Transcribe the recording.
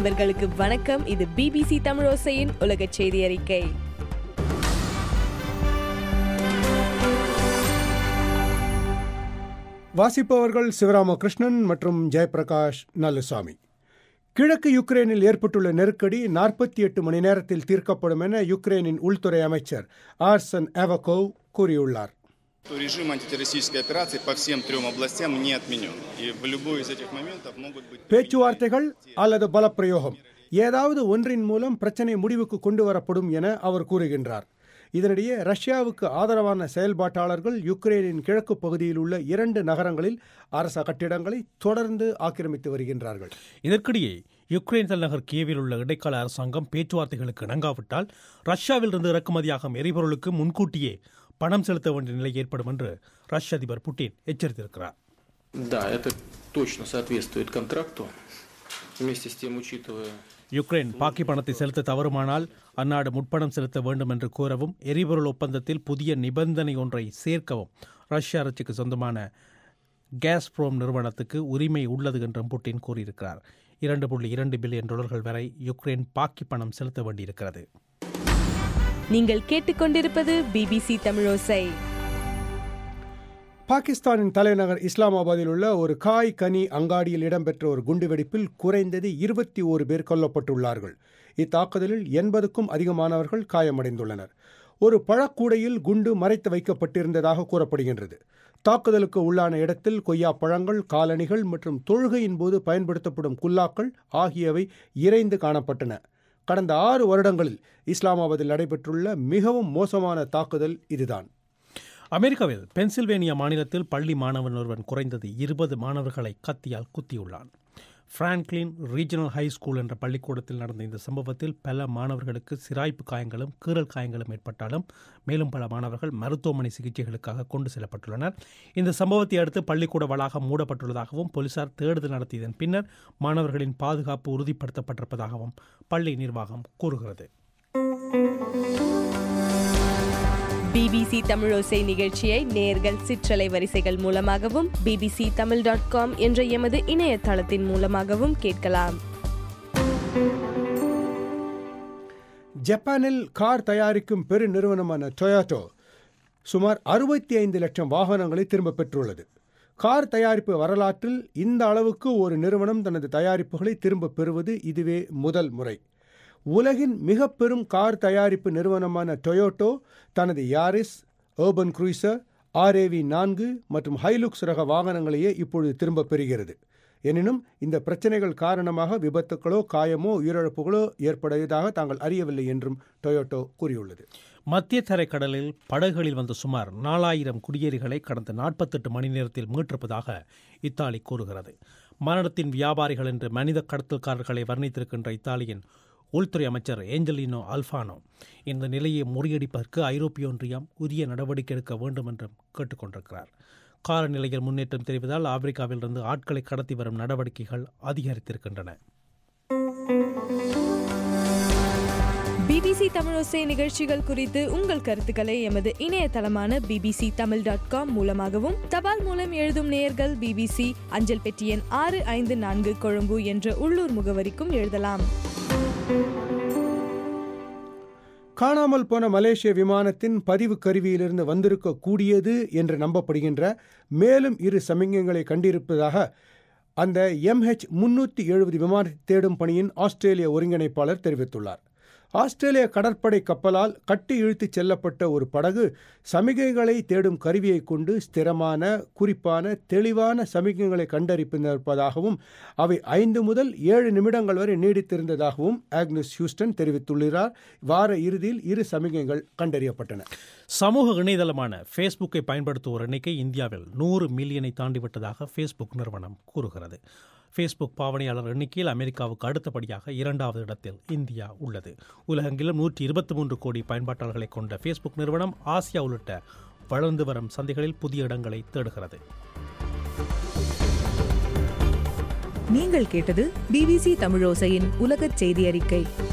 நண்பர்களுக்கு வணக்கம் இது பிபிசி தமிழோசையின் உலக செய்தி அறிக்கை வாசிப்பவர்கள் சிவராமகிருஷ்ணன் மற்றும் ஜெயபிரகாஷ் நல்லுசாமி கிழக்கு யுக்ரைனில் ஏற்பட்டுள்ள நெருக்கடி நாற்பத்தி எட்டு மணி நேரத்தில் தீர்க்கப்படும் என யுக்ரைனின் உள்துறை அமைச்சர் ஆர்சன் அவகோவ் கூறியுள்ளார் то режим антитеррористической операции по всем трем областям не отменен. И в любой из этих моментов могут быть... பேச்சுவார்த்தைகள் அல்லது பலப்பிரயோகம் ஏதாவது ஒன்றின் மூலம் பிரச்சனை முடிவுக்கு கொண்டு வரப்படும் என அவர் கூறுகின்றார் இதனிடையே ரஷ்யாவுக்கு ஆதரவான செயல்பாட்டாளர்கள் யுக்ரைனின் கிழக்கு பகுதியில் உள்ள இரண்டு நகரங்களில் அரச கட்டிடங்களை தொடர்ந்து ஆக்கிரமித்து வருகின்றார்கள் இதற்கிடையே யுக்ரைன் தலைநகர் கியவில் உள்ள இடைக்கால அரசாங்கம் பேச்சுவார்த்தைகளுக்கு இணங்காவிட்டால் ரஷ்யாவிலிருந்து இறக்குமதியாகும் எரிபொருளுக்கு முன்கூட்டியே பணம் செலுத்த வேண்டிய நிலை ஏற்படும் என்று ரஷ்ய அதிபர் புட்டின் எச்சரித்திருக்கிறார் Да, это точно соответствует контракту. Вместе с тем, учитывая யுக்ரைன் பாக்கி பணத்தை செலுத்த தவறுமானால் அந்நாடு முற்பணம் செலுத்த வேண்டும் என்று கூறவும் எரிபொருள் ஒப்பந்தத்தில் புதிய நிபந்தனை ஒன்றை சேர்க்கவும் ரஷ்ய அரசுக்கு சொந்தமான கேஸ்ப்ரோம் நிறுவனத்துக்கு உரிமை உள்ளது என்றும் புட்டின் கூறியிருக்கிறார் இரண்டு புள்ளி இரண்டு பில்லியன் டாலர்கள் வரை யுக்ரைன் பாக்கி பணம் செலுத்த வேண்டியிருக்கிறது நீங்கள் கேட்டுக்கொண்டிருப்பது பிபிசி தமிழோசை பாகிஸ்தானின் தலைநகர் இஸ்லாமாபாத்தில் உள்ள ஒரு காய் கனி அங்காடியில் இடம்பெற்ற ஒரு குண்டுவெடிப்பில் குறைந்தது இருபத்தி ஓரு பேர் கொல்லப்பட்டுள்ளார்கள் இத்தாக்குதலில் எண்பதுக்கும் அதிகமானவர்கள் காயமடைந்துள்ளனர் ஒரு பழக்கூடையில் குண்டு மறைத்து வைக்கப்பட்டிருந்ததாக கூறப்படுகின்றது தாக்குதலுக்கு உள்ளான இடத்தில் கொய்யா பழங்கள் காலணிகள் மற்றும் தொழுகையின் போது பயன்படுத்தப்படும் குல்லாக்கள் ஆகியவை இறைந்து காணப்பட்டன கடந்த ஆறு வருடங்களில் இஸ்லாமாபாத்தில் நடைபெற்றுள்ள மிகவும் மோசமான தாக்குதல் இதுதான் அமெரிக்காவில் பென்சில்வேனியா மாநிலத்தில் பள்ளி மாணவன் ஒருவன் குறைந்தது இருபது மாணவர்களை கத்தியால் குத்தியுள்ளான் பிராங்க்லின் ரீஜனல் ஹை ஸ்கூல் என்ற பள்ளிக்கூடத்தில் நடந்த இந்த சம்பவத்தில் பல மாணவர்களுக்கு சிராய்ப்பு காயங்களும் கீறல் காயங்களும் ஏற்பட்டாலும் மேலும் பல மாணவர்கள் மருத்துவமனை சிகிச்சைகளுக்காக கொண்டு செல்லப்பட்டுள்ளனர் இந்த சம்பவத்தை அடுத்து பள்ளிக்கூட வளாகம் மூடப்பட்டுள்ளதாகவும் போலீசார் தேடுதல் நடத்தியதன் பின்னர் மாணவர்களின் பாதுகாப்பு உறுதிப்படுத்தப்பட்டிருப்பதாகவும் பள்ளி நிர்வாகம் கூறுகிறது பிபிசி தமிழோசை நிகழ்ச்சியை நேர்கள் சிற்றலை வரிசைகள் மூலமாகவும் பிபிசி தமிழ் டாட் காம் என்ற எமது இணையதளத்தின் மூலமாகவும் கேட்கலாம் ஜப்பானில் கார் தயாரிக்கும் பெரு நிறுவனமான டொயோட்டோ சுமார் அறுபத்தி ஐந்து லட்சம் வாகனங்களை திரும்பப் பெற்றுள்ளது கார் தயாரிப்பு வரலாற்றில் இந்த அளவுக்கு ஒரு நிறுவனம் தனது தயாரிப்புகளை திரும்பப் பெறுவது இதுவே முதல் முறை உலகின் மிக பெரும் கார் தயாரிப்பு நிறுவனமான டொயோட்டோ தனது யாரிஸ் ஏர்பன் குரூசர் ஆர்ஏவி நான்கு மற்றும் ஹைலுக்ஸ் ரக வாகனங்களையே இப்பொழுது திரும்பப் பெறுகிறது எனினும் இந்த பிரச்சனைகள் காரணமாக விபத்துகளோ காயமோ உயிரிழப்புகளோ ஏற்படுவதாக தாங்கள் அறியவில்லை என்றும் டொயோட்டோ கூறியுள்ளது மத்திய தரைக்கடலில் படகுகளில் வந்த சுமார் நாலாயிரம் குடியேறிகளை கடந்த நாற்பத்தெட்டு மணி நேரத்தில் மீட்டிருப்பதாக இத்தாலி கூறுகிறது மரணத்தின் வியாபாரிகள் என்று மனித கடத்தல்காரர்களை வர்ணித்திருக்கின்ற இத்தாலியின் உள்துறை அமைச்சர் ஏஞ்சலினோ அல்ஃபானோ இந்த நிலையை முறியடிப்பதற்கு ஐரோப்பிய ஒன்றியம் உரிய நடவடிக்கை எடுக்க வேண்டும் என்றும் கேட்டுக்கொண்டிருக்கிறார் காலநிலையில் முன்னேற்றம் தெரிவதால் ஆப்பிரிக்காவிலிருந்து ஆட்களை கடத்தி வரும் நடவடிக்கைகள் அதிகரித்திருக்கின்றன பிபிசி தமிழோசை நிகழ்ச்சிகள் குறித்து உங்கள் கருத்துக்களை எமது இணையதளமான பிபிசி தமிழ் டாட் காம் மூலமாகவும் தபால் மூலம் எழுதும் நேயர்கள் பிபிசி அஞ்சல் பெட்டி எண் ஆறு ஐந்து நான்கு கொழும்பு என்ற உள்ளூர் முகவரிக்கும் எழுதலாம் காணாமல் போன மலேசிய விமானத்தின் பதிவு கருவியிலிருந்து வந்திருக்க கூடியது என்று நம்பப்படுகின்ற மேலும் இரு சமிக்ஞைகளை கண்டிருப்பதாக அந்த எம்ஹெச் முன்னூற்றி எழுபது விமானத்தை தேடும் பணியின் ஆஸ்திரேலிய ஒருங்கிணைப்பாளர் தெரிவித்துள்ளார் ஆஸ்திரேலிய கடற்படை கப்பலால் கட்டி இழுத்துச் செல்லப்பட்ட ஒரு படகு சமிகைகளை தேடும் கருவியை கொண்டு ஸ்திரமான குறிப்பான தெளிவான சமிகைகளை கண்டறிப்பிருப்பதாகவும் அவை ஐந்து முதல் ஏழு நிமிடங்கள் வரை நீடித்திருந்ததாகவும் ஆக்னஸ் ஹியூஸ்டன் தெரிவித்துள்ளார் வார இறுதியில் இரு சமிகைகள் கண்டறியப்பட்டன சமூக இணையதளமான ஃபேஸ்புக்கை பயன்படுத்துவோர் எண்ணிக்கை இந்தியாவில் நூறு மில்லியனை தாண்டிவிட்டதாக ஃபேஸ்புக் நிறுவனம் கூறுகிறது ஃபேஸ்புக் பாவனையாளர் எண்ணிக்கையில் அமெரிக்காவுக்கு அடுத்தபடியாக இரண்டாவது இடத்தில் இந்தியா உள்ளது உலகெங்கிலும் நூற்றி இருபத்தி மூன்று கோடி பயன்பாட்டாளர்களை கொண்ட ஃபேஸ்புக் நிறுவனம் ஆசியா உள்ளிட்ட வளர்ந்து வரும் சந்தைகளில் புதிய இடங்களை தேடுகிறது நீங்கள் கேட்டது பிபிசி தமிழோசையின் உலகச் செய்தி அறிக்கை